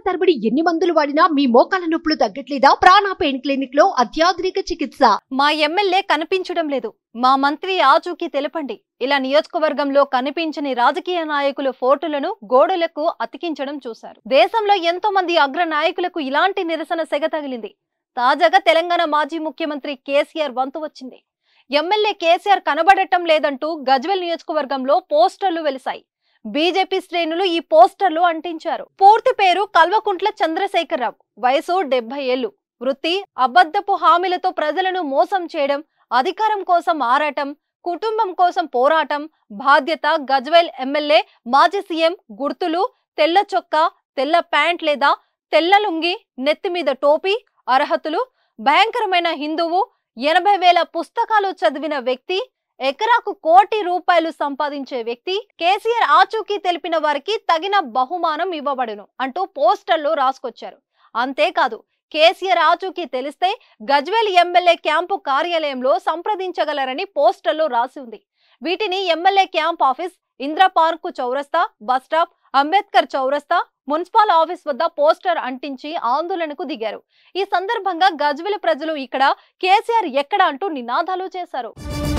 తరబడి ఎన్ని మందులు వాడినా మీ మోకాల నొప్పులు తగ్గట్లేదా ప్రాణ పెయిన్ క్లినిక్ లో అత్యాధునిక చికిత్స మా ఎమ్మెల్యే కనిపించడం లేదు మా మంత్రి ఆచూకీ తెలపండి ఇలా నియోజకవర్గంలో కనిపించని రాజకీయ నాయకుల ఫోటోలను గోడలకు అతికించడం చూశారు దేశంలో ఎంతో మంది అగ్ర నాయకులకు ఇలాంటి నిరసన సెగ తగిలింది తాజాగా తెలంగాణ మాజీ ముఖ్యమంత్రి కేసీఆర్ వంతు వచ్చింది ఎమ్మెల్యే కేసీఆర్ కనబడటం లేదంటూ గజ్వెల్ నియోజకవర్గంలో పోస్టర్లు వెలిశాయి బీజేపీ శ్రేణులు ఈ పోస్టర్లు అంటించారు పూర్తి పేరు కల్వకుంట్ల చంద్రశేఖరరావు వయసు డెబ్బై ఏళ్లు వృత్తి అబద్ధపు హామీలతో ప్రజలను మోసం చేయడం అధికారం కోసం ఆరాటం కుటుంబం కోసం పోరాటం బాధ్యత గజ్వెల్ ఎమ్మెల్యే మాజీ సీఎం గుర్తులు తెల్ల చొక్కా తెల్ల ప్యాంట్ లేదా తెల్ల లుంగి నెత్తి మీద టోపీ అర్హతలు భయంకరమైన హిందువు ఎనభై వేల పుస్తకాలు చదివిన వ్యక్తి ఎకరాకు కోటి రూపాయలు సంపాదించే వ్యక్తి కేసీఆర్ ఆచూకీ తెలిపిన వారికి తగిన బహుమానం ఇవ్వబడును అంటూ పోస్టర్లు రాసుకొచ్చారు అంతేకాదు కేసీఆర్ ఆచూకీ తెలిస్తే గజ్వేల్ ఎమ్మెల్యే క్యాంపు కార్యాలయంలో సంప్రదించగలరని పోస్టర్లో రాసి ఉంది వీటిని MLA camp office Indira park చౌరస్తా బస్ స్టాప్ అంబేద్కర్ చౌరస్తా మున్సిపల్ ఆఫీస్ వద్ద పోస్టర్ అంటించి ఆందోళనకు దిగారు ఈ సందర్భంగా గజ్వేల్ ప్రజలు ఇక్కడ కేసీఆర్ ఎక్కడ అంటూ నినాదాలు చేశారు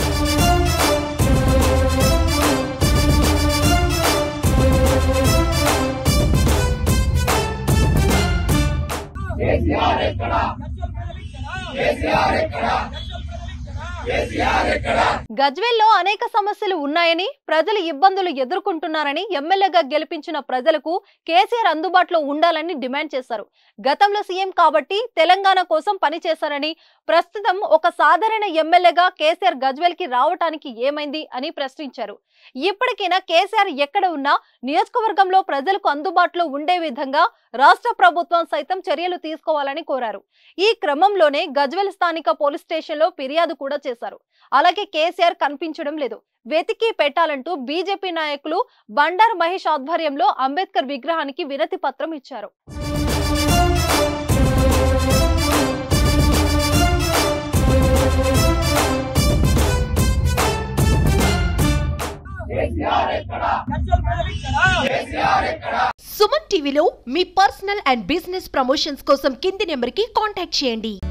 గజ్వేల్లో అనేక సమస్యలు ఉన్నాయని ప్రజలు ఇబ్బందులు ఎదుర్కొంటున్నారని ఎమ్మెల్యేగా గెలిపించిన ప్రజలకు కేసీఆర్ అందుబాటులో ఉండాలని డిమాండ్ చేశారు గతంలో సీఎం కాబట్టి తెలంగాణ కోసం పనిచేశారని ప్రస్తుతం ఒక సాధారణ ఎమ్మెల్యేగా కేసీఆర్ గజ్వేల్ కి రావటానికి ఏమైంది అని ప్రశ్నించారు ఇప్పటికైనా కేసీఆర్ ఎక్కడ ఉన్నా నియోజకవర్గంలో ప్రజలకు అందుబాటులో ఉండే విధంగా రాష్ట్ర ప్రభుత్వం సైతం చర్యలు తీసుకోవాలని కోరారు ఈ క్రమంలోనే గజ్వేల్ స్థానిక పోలీస్ స్టేషన్ లో ఫిర్యాదు కూడా చేశారు అలాగే కేసీఆర్ కనిపించడం లేదు వెతికి పెట్టాలంటూ బీజేపీ నాయకులు బండారు మహేష్ ఆధ్వర్యంలో అంబేద్కర్ విగ్రహానికి వినతి పత్రం ఇచ్చారు సుమన్ టీవీలో మీ పర్సనల్ అండ్ బిజినెస్ ప్రమోషన్స్ కోసం కింది నెంబర్ కి కాంటాక్ట్ చేయండి